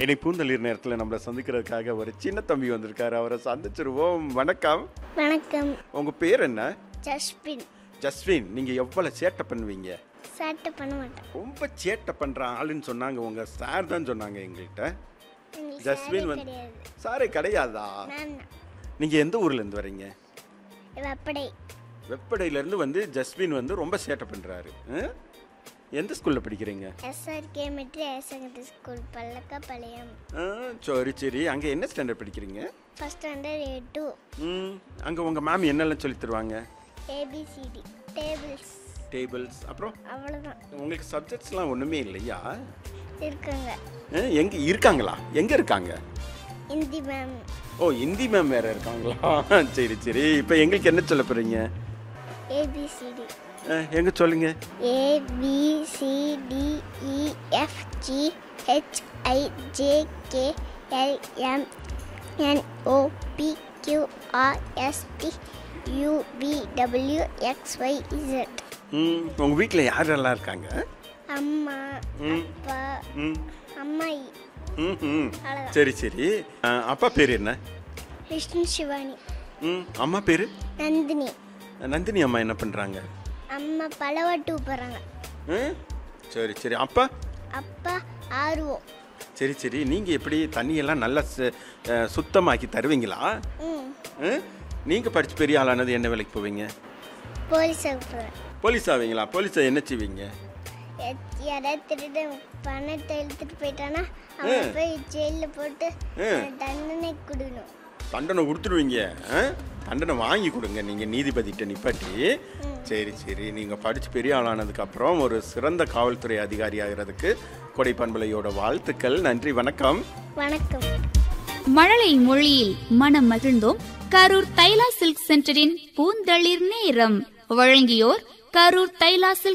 இனி பூந்தளிர் நேரத்தில் நம்மளை சந்திக்கிறதுக்காக ஒரு சின்ன தம்பி வந்திருக்காரு அவரை சந்திச்சிருவோம் வணக்கம் வணக்கம் உங்கள் பேர் என்ன ஜஸ்பின் ஜஸ்வின் நீங்கள் எவ்வளோ சேட்டை பண்ணுவீங்க சேட்டை பண்ண மாட்டேன் ரொம்ப சேட்டை பண்ணுற ஆளுன்னு சொன்னாங்க உங்கள் சார் தான் சொன்னாங்க எங்கள்கிட்ட எங்களுக்கு ஜஸ்வின் சாரே வந்து கிடையாது சாரே கிடையாதா நான் நீங்கள் எந்த ஊர்லேருந்து வரீங்க வெப்படை வெப்படையிலேருந்து வந்து ஜஸ்வின் வந்து ரொம்ப சேட்டை பண்ணுறாரு எந்த ஸ்கூலில் படிக்கிறீங்க SRK matric higher secondary school Pallakkapalayam ஆ, சரி சரி அங்கே என்ன ஸ்டாண்டர்ட் படிக்கிறீங்க ஃபஸ்ட் ஸ்டாண்டர்ட் ஏ டூ ம் அங்கே உங்கள் மேம் என்னெல்லாம் சொல்லி தருவாங்க ஏபிசிடி டேபிள்ஸ் டேபிள்ஸ் அப்புறம் அவ்வளோதான் உங்களுக்கு சப்ஜெக்ட்ஸ்லாம் ஒன்றுமே இல்லையா இருக்காங்க ஆ, எங்க இருக்காங்களா எங்கே இருக்காங்க ஹிந்தி மேம் ஓ ஹிந்தி மேம் வேறு இருக்காங்களா சரி சரி இப்போ எங்களுக்கு என்ன சொல்ல போகிறீங்க ஏபிசிடி எங்கே சொல்லுங்க A B C D E F G H I J K L M N O P Q R S T U V W X Y Z ம் உங்கள் வீட்டில் யாரெல்லாம் இருக்காங்க அம்மா ம். அப்பா ம் அம்மாயி ம் ம் அவ்வளோதான் சரி சரி ஆ, அப்பா பேர் என்ன விஷ்ணு சிவானி ம் அம்மா பேர் நந்தினி நந்தினி அம்மா என்ன பண்ணுறாங்க அம்மா பலவட்டு போகிறாங்க ம் சரி சரி அப்பா அப்பா ஆர்வம் சரி சரி நீங்கள் எப்படி தண்ணியெல்லாம் நல்லா சு- அஹ், சுத்தமாக்கி தருவீங்களா ம் நீங்கள் படித்து பெரிய ஆளானது என்ன வேலைக்கு போவீங்க போலீஸாக போகிறேன் போலீஸ் ஆவீங்களா போலீஸை என்ன செய்வீங்க யாராவது திருட பணத்தை எடுத்துட்டு போயிட்டானா அவனை போய் ஜெயிலில் போட்டு ம். தண்டனை கொடுக்கணும் தண்டனை கொடுத்துருவீங்க ஆ? தண்டனை வாங்கி கொடுங்க நீங்கள் நீதிபதிகிட்ட நிப்பாட்டி சரி சரி நீங்கள் படித்து பெரிய ஆளானதுக்கப்புறம் ஒரு சிறந்த காவல்துறை அதிகாரி ஆகிறதுக்கு கொடை பண்பலையோட வாழ்த்துக்கள் நன்றி வணக்கம் வணக்கம் மழலை மொழியில் மனம் மகிழ்ந்தோம் கரூர் தைலா சில்க் சென்டரின் பூந்தளிர் நேரம் வழங்கியோர் கரூர் தைலா சில்க்